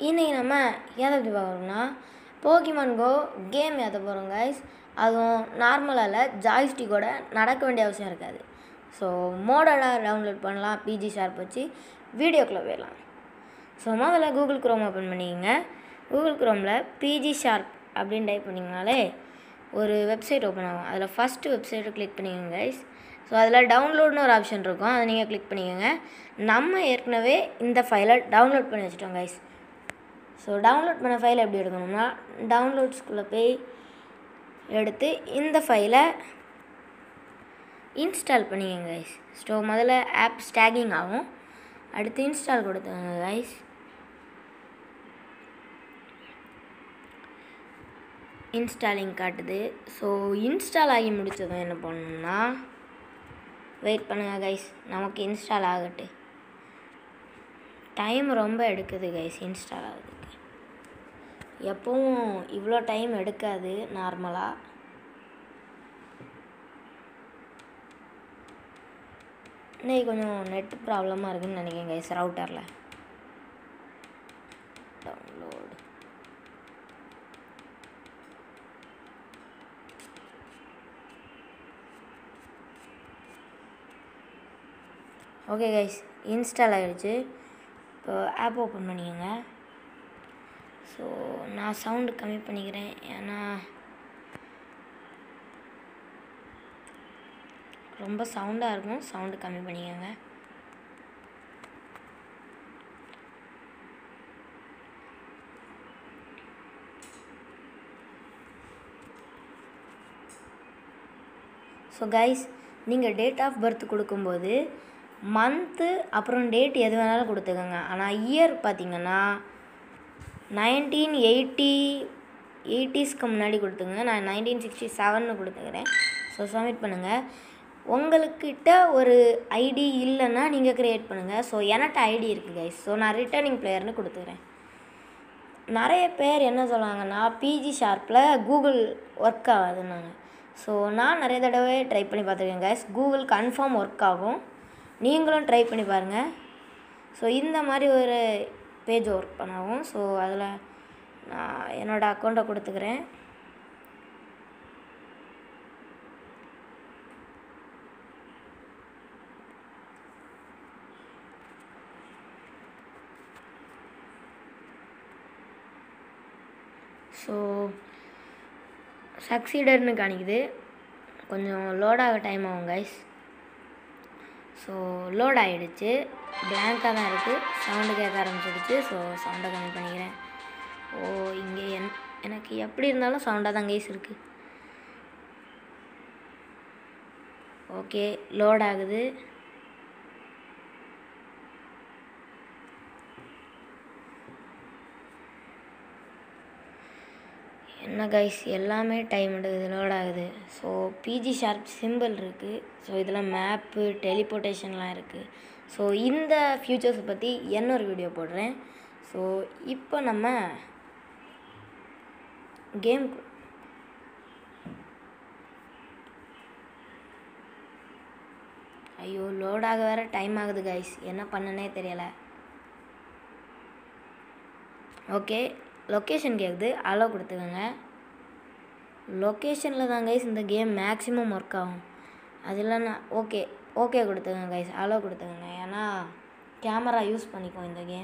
இன்னைக்கு நம்ம எதை பற்றி பார்க்குறோம்னா போக்கிமான் கோ கேம் ஏற்ற போகிறோம் கைஸ் அதுவும் நார்மலாக ஜாய்ஸ்டிக்கோட நடக்க வேண்டிய அவசியம் இருக்காது ஸோ மோடலாக டவுன்லோட் பண்ணலாம் பிஜி ஷார்ப் வச்சு வீடியோக்குள்ளே போயிடலாம் ஸோ முதல்ல கூகுள் குரோம் ஓப்பன் பண்ணிக்கோங்க கூகுள் குரோமில் பிஜி ஷார்ப் அப்படின்னு டைப் பண்ணிங்கனாலே ஒரு வெப்சைட் ஓப்பன் ஆகும் அதில் ஃபஸ்ட்டு வெப்சைட்டை கிளிக் பண்ணிக்கோங்க கைஸ் ஸோ அதில் டவுன்லோட்னு ஒரு ஆப்ஷன் இருக்கும் அதை நீங்கள் கிளிக் பண்ணிக்கோங்க நம்ம ஏற்கனவே இந்த ஃபைலை டவுன்லோட் பண்ணி வச்சுட்டோம் கைஸ் ஸோ டவுன்லோட் பண்ண ஃபைல் எப்படி எடுக்கணும்னா டவுன்லோட்ஸ்குள்ளே போய் எடுத்து இந்த ஃபைலை இன்ஸ்டால் பண்ணிக்கோங்க கைஸ் ஸோ முதல்ல ஆப் ஸ்டாகிங் ஆகும் அடுத்து இன்ஸ்டால் கொடுத்துக்கோங்க கைஸ் இன்ஸ்டாலிங் காட்டுது ஸோ இன்ஸ்டால் ஆகி முடித்ததும் என்ன பண்ணணும்னா வெயிட் பண்ணுங்கள் கைஸ் நமக்கு இன்ஸ்டால் ஆகட்டு டைம் ரொம்ப எடுக்குது கைஸ் இன்ஸ்டால் ஆகுதுக்கு எப்பவும் இவ்வளோ டைம் எடுக்காது நார்மலாக இன்னைக்கு கொஞ்சம் நெட் ப்ராப்ளமாக இருக்குதுன்னு நினைக்கிறேன் கைஸ் ரவுட்டரில் டவுன்லோடு ஓகே கைஸ் இன்ஸ்டால் ஆகிடுச்சு இப்போ ஆப் ஓப்பன் பண்ணிக்கோங்க ஸோ நான் சவுண்டு கம்மி பண்ணிக்கிறேன் ஏன்னா ரொம்ப சவுண்டாக இருக்கும் சவுண்டு கம்மி பண்ணிக்கோங்க ஸோ கைஸ் நீங்கள் டேட் ஆஃப் பர்த் கொடுக்கும்போது மந்த்து அப்புறம் டேட் எது வேணாலும் கொடுத்துக்கோங்க ஆனால் இயர் பார்த்தீங்கன்னா நைன்டீன் எயிட்டி எயிட்டிஸ்க்கு முன்னாடி கொடுத்துங்க நான் நைன்டீன் சிக்ஸ்டி செவன்னு கொடுத்துக்கிறேன் ஸோ சப்மிட் பண்ணுங்கள் உங்களுக்கிட்ட ஒரு ஐடி இல்லைன்னா நீங்கள் க்ரியேட் பண்ணுங்கள் ஸோ என்கிட்ட ஐடி இருக்குது கைஸ் ஸோ நான் ரிட்டர்னிங் பிளேயர்னு கொடுத்துக்கிறேன் நிறைய பேர் என்ன சொல்லுவாங்கன்னா பிஜி ஷார்ப்பில் கூகுள் ஒர்க் ஆகாதுன்னாங்க ஸோ நான் நிறைய தடவை ட்ரை பண்ணி பார்த்துருக்கேன் கைஸ் கூகுள் கன்ஃபார்ம் ஒர்க் ஆகும் நீங்களும் ட்ரை பண்ணி பாருங்கள் ஸோ இந்த மாதிரி ஒரு பேஜ் ஒர்க் பண்ணாகும் ஸோ அதில் நான் என்னோடய அக்கௌண்ட்டை கொடுத்துக்கிறேன் ஸோ சக்சீடர்னு காணிக்குது கொஞ்சம் லோடாக டைம் ஆகும் கைஸ் ஸோ லோட் ஆகிடுச்சு பிளாங்காக தான் இருக்குது சவுண்டு கேட்க ஆரம்பிச்சிடுச்சு ஸோ சவுண்டை கம்மி பண்ணிக்கிறேன் ஓ இங்கே என் எனக்கு எப்படி இருந்தாலும் சவுண்டாக தான் கைஸ் இருக்குது ஓகே லோட் ஆகுது என்ன கைஸ் எல்லாமே டைம் எடுக்குது லோட் ஆகுது ஸோ பிஜி ஷார்ப் சிம்பிள் இருக்குது ஸோ இதில் மேப்பு டெலிபோர்ட்டேஷன்லாம் இருக்குது ஸோ இந்த ஃபியூச்சர்ஸை பற்றி இன்னொரு வீடியோ போடுறேன் ஸோ இப்போ நம்ம கேம் ஐயோ லோடாக வேறு டைம் ஆகுது கைஸ் என்ன பண்ணனே தெரியலை ஓகே லொக்கேஷன் கேட்குது அலோ கொடுத்துக்கோங்க லொக்கேஷனில் தான் கைஸ் இந்த கேம் மேக்ஸிமம் ஒர்க் ஆகும் அது இல்லைன்னா ஓகே ஓகே கொடுத்துக்கோங்க கைஸ் அலோ கொடுத்துக்கோங்க ஏன்னா கேமரா யூஸ் பண்ணிக்கோ இந்த கேம்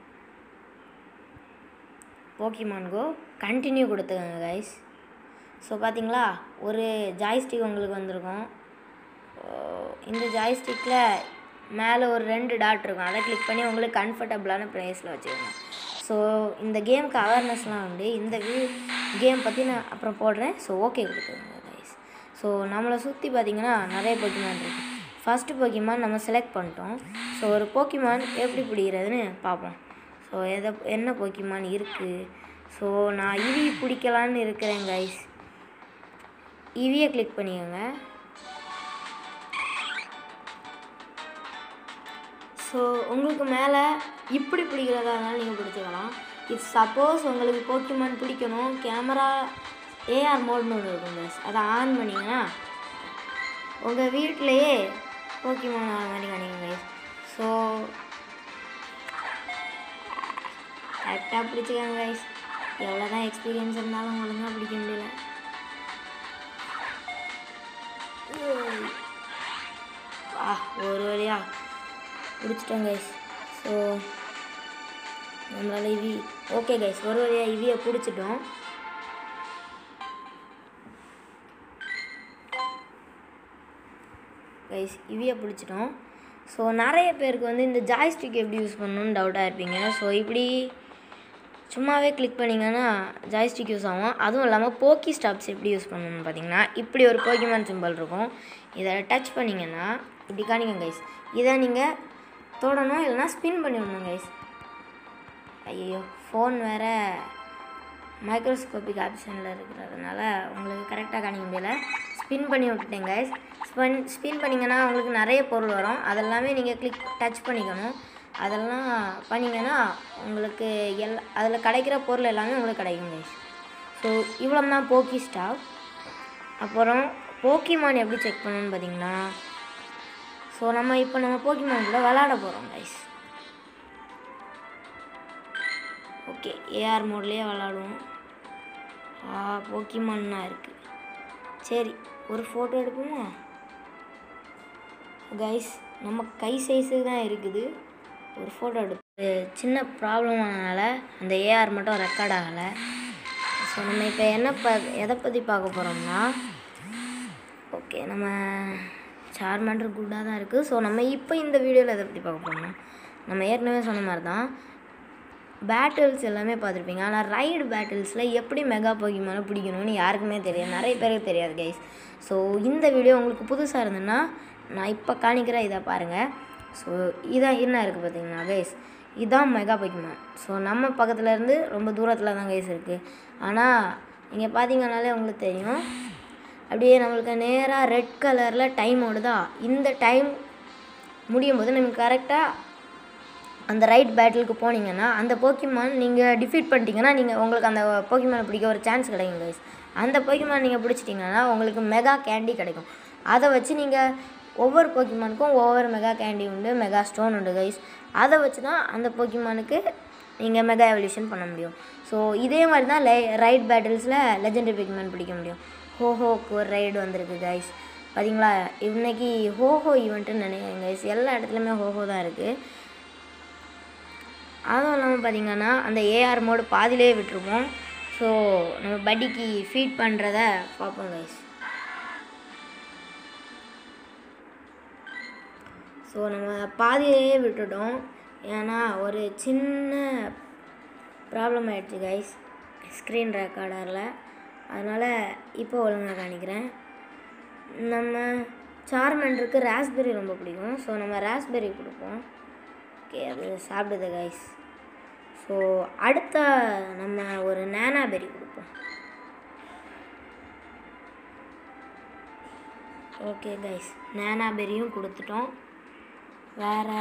போக்கிமான் கோ கண்டினியூ கொடுத்துக்கோங்க கைஸ் ஸோ பார்த்தீங்களா ஒரு ஜாய்ஸ்டிக் உங்களுக்கு வந்திருக்கும் இந்த ஜாய்ஸ்டிக்கில் மேலே ஒரு ரெண்டு டாட் இருக்கும் அதை கிளிக் பண்ணி உங்களுக்கு கம்ஃபர்டபுளான ப்ரைஸில் வச்சுக்கோங்க ஸோ இந்த கேமுக்கு அவேர்னஸ்லாம் உண்டு இந்த வியூ கேம் பற்றி நான் அப்புறம் போடுறேன் ஸோ ஓகே கொடுத்துருங்க கைஸ் ஸோ நம்மளை சுற்றி பார்த்திங்கன்னா நிறைய போக்கிமான் இருக்குது ஃபஸ்ட்டு போக்கிமான் நம்ம செலக்ட் பண்ணிட்டோம் ஸோ ஒரு போக்கிமான் எப்படி பிடிக்கிறதுன்னு பார்ப்போம் ஸோ எதை என்ன போக்கிமான் இருக்குது ஸோ நான் இவி பிடிக்கலான்னு இருக்கிறேன் கைஸ் இவியை கிளிக் பண்ணிக்கோங்க ஸோ உங்களுக்கு மேலே இப்படி பிடிக்கிறதா இருந்தாலும் நீங்கள் பிடிச்சிக்கலாம் இஃப் சப்போஸ் உங்களுக்கு போக்கிமான் பிடிக்கணும் கேமரா ஏஆர் மோட்னு ஒன்று இருக்கும் கைஸ் அதை ஆன் பண்ணிங்கன்னா உங்கள் வீட்டிலையே போக்கிமான் ஆகிற மாதிரி காணிங்க கைஸ் ஸோ கரெக்டாக பிடிச்சிக்கோங்க கைஸ் எவ்வளோ தான் எக்ஸ்பீரியன்ஸ் இருந்தாலும் ஒழுங்காக பிடிக்க முடியல ஏய். வா ஒரு வழியா பிடிச்சிட்டோம் கைஸ் ஸோ நம்மளால் இவி ஓகே கைஸ் ஒரு வழியாக இவியை பிடிச்சிட்டோம் கைஸ் இவியை பிடிச்சிட்டோம் ஸோ நிறைய பேருக்கு வந்து இந்த ஜாய்ஸ்டிக் எப்படி யூஸ் பண்ணணும்னு டவுட்டாக இருப்பீங்க ஸோ இப்படி சும்மாவே கிளிக் பண்ணிங்கன்னா ஜாய்ஸ்டிக் யூஸ் ஆகும் அதுவும் இல்லாமல் போக்கி ஸ்டாப்ஸ் எப்படி யூஸ் பண்ணணும்னு பார்த்தீங்கன்னா இப்படி ஒரு போக்கிமான் சிம்பிள் இருக்கும் இதை டச் பண்ணிங்கன்னா இப்படி காணிங்க கைஸ் இதை நீங்கள் தொடணும் இல்லைனா ஸ்பின் பண்ணி விடணும் கைஸ் ஐயோ ஃபோன் வேறு மைக்ரோஸ்கோபிக் ஆப்ஷனில் இருக்கிறதுனால உங்களுக்கு கரெக்டாக காணிக்க முடியல ஸ்பின் பண்ணி விட்டுட்டேன் கைஸ் ஸ்பின் ஸ்பின் பண்ணிங்கன்னா உங்களுக்கு நிறைய பொருள் வரும் அதெல்லாமே நீங்கள் கிளிக் டச் பண்ணிக்கணும் அதெல்லாம் பண்ணிங்கன்னா உங்களுக்கு எல் அதில் கிடைக்கிற பொருள் எல்லாமே உங்களுக்கு கிடைக்கும் கைஸ் ஸோ இவ்வளோ தான் போக்கி ஸ்டாப் அப்புறம் போக்கிமான் எப்படி செக் பண்ணணும்னு பார்த்தீங்கன்னா ஸோ நம்ம இப்போ நம்ம போக்கிமான் கூட விளாட போகிறோம் கைஸ் ஓகே ஏஆர் மோட்லேயே விளாடுவோம் ஆ போக்கிமான்னா இருக்குது சரி ஒரு ஃபோட்டோ எடுப்போமா கைஸ் நம்ம கை சைஸுக்கு தான் இருக்குது ஒரு ஃபோட்டோ எடுப்பு சின்ன ப்ராப்ளம் ஆனதுனால அந்த ஏஆர் மட்டும் ரெக்கார்ட் ஆகலை ஸோ நம்ம இப்போ என்ன ப எதை பற்றி பார்க்க போகிறோம்னா ஓகே நம்ம சார்மண்டர் குட்டாக தான் இருக்குது ஸோ நம்ம இப்போ இந்த வீடியோவில் எதை பற்றி பார்க்க போகிறோம்னா நம்ம ஏற்கனவே சொன்ன மாதிரி தான் பேட்டில்ஸ் எல்லாமே பார்த்துருப்பீங்க ஆனால் ரைடு பேட்டில்ஸில் எப்படி மெகா போகிமான பிடிக்கணும்னு யாருக்குமே தெரியாது நிறைய பேருக்கு தெரியாது கைஸ் ஸோ இந்த வீடியோ உங்களுக்கு புதுசாக இருந்ததுன்னா நான் இப்போ காணிக்கிற இதை பாருங்கள் ஸோ இதான் என்ன இருக்குது பார்த்தீங்கன்னா கைஸ் இதான் மெகா போகிமான் ஸோ நம்ம பக்கத்துல இருந்து ரொம்ப தூரத்தில் தான் கைஸ் இருக்குது ஆனால் நீங்கள் பார்த்தீங்கனாலே உங்களுக்கு தெரியும் அப்படியே நம்மளுக்கு நேராக ரெட் கலரில் டைம் ஓடுதா இந்த டைம் முடியும் போது நமக்கு கரெக்டாக அந்த ரைட் பேட்டிலுக்கு போனீங்கன்னா அந்த போக்கிமான் நீங்கள் டிஃபீட் பண்ணிட்டீங்கன்னா நீங்கள் உங்களுக்கு அந்த போக்கிமானை பிடிக்க ஒரு சான்ஸ் கிடைக்கும் கைஸ் அந்த போக்கிமான் நீங்கள் பிடிச்சிட்டிங்கன்னா உங்களுக்கு மெகா கேண்டி கிடைக்கும் அதை வச்சு நீங்கள் ஒவ்வொரு போக்கிமானுக்கும் ஒவ்வொரு மெகா கேண்டி உண்டு மெகா ஸ்டோன் உண்டு கைஸ் அதை வச்சு தான் அந்த போக்கிமானுக்கு நீங்கள் மெகா எவல்யூஷன் பண்ண முடியும் ஸோ இதே மாதிரி தான் லை ரைட் பேட்டில்ஸில் லெஜெண்டரி போக்கிமான் பிடிக்க முடியும் ஹோஹோக்கு ஒரு ரைடு வந்திருக்கு கைஸ் பார்த்தீங்களா இன்னைக்கு ஹோஹோ ஈவெண்ட்டுன்னு நினைக்கிறேன் கைஸ் எல்லா இடத்துலையுமே ஹோஹோ தான் இருக்குது அதுவும் இல்லாமல் பார்த்தீங்கன்னா அந்த ஏஆர் மோடு பாதியிலே விட்டுருப்போம் ஸோ நம்ம பட்டிக்கு ஃபீட் பண்ணுறத பார்ப்போம் கைஸ் ஸோ நம்ம பாதியிலேயே விட்டுட்டோம் ஏன்னா ஒரு சின்ன ப்ராப்ளம் ஆயிடுச்சு கைஸ் ஸ்க்ரீன் ரெக்கார்டரில் அதனால் இப்போ ஒழுங்காக காணிக்கிறேன் நம்ம சார்மண்டருக்கு ராஸ்பெரி ரொம்ப பிடிக்கும் ஸோ நம்ம ராஸ்பெரி கொடுப்போம் ஓகே அது சாப்பிடுது கைஸ் ஸோ அடுத்த நம்ம ஒரு நேனா பெரி கொடுப்போம் ஓகே கைஸ் நேனா பெரியும் கொடுத்துட்டோம் வேறு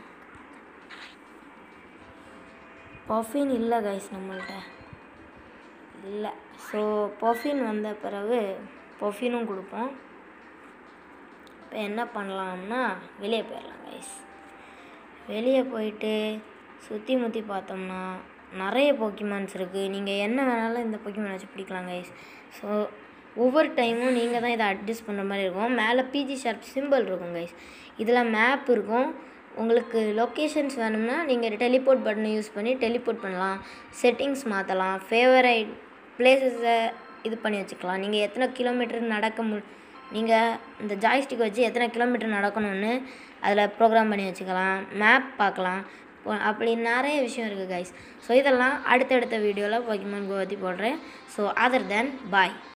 பஃபின் இல்லை கைஸ் நம்மள்ட்ட இல்லை ஸோ பஃபின் வந்த பிறகு பஃபினும் கொடுப்போம் இப்போ என்ன பண்ணலாம்னா வெளியே போயிடலாம் கைஸ் வெளியே போயிட்டு சுற்றி முற்றி பார்த்தோம்னா நிறைய போக்கிமான்ஸ் இருக்குது நீங்கள் என்ன வேணாலும் இந்த போக்கிமான் வச்சு பிடிக்கலாம் கைஸ் ஸோ ஒவ்வொரு டைமும் நீங்கள் தான் இதை அட்ஜஸ்ட் பண்ணுற மாதிரி இருக்கும் மேலே பிஜி ஷார்ப் சிம்பிள் இருக்கும் கைஸ் இதில் மேப் இருக்கும் உங்களுக்கு லொக்கேஷன்ஸ் வேணும்னா நீங்கள் டெலிபோர்ட் பட்டனை யூஸ் பண்ணி டெலிபோர்ட் பண்ணலாம் செட்டிங்ஸ் மாற்றலாம் ஃபேவரைட் பிளேசஸை இது பண்ணி வச்சுக்கலாம் நீங்கள் எத்தனை கிலோமீட்டர் நடக்க மு நீங்கள் இந்த ஜாய்ஸ்டிக் வச்சு எத்தனை கிலோமீட்டர் நடக்கணும்னு அதில் ப்ரோக்ராம் பண்ணி வச்சுக்கலாம் மேப் பார்க்கலாம் இப்போ அப்படி நிறைய விஷயம் இருக்குது கைஸ் ஸோ இதெல்லாம் அடுத்தடுத்த வீடியோவில் போக்கிமான் கோ பற்றி போடுறேன் ஸோ அதர் தென் பாய்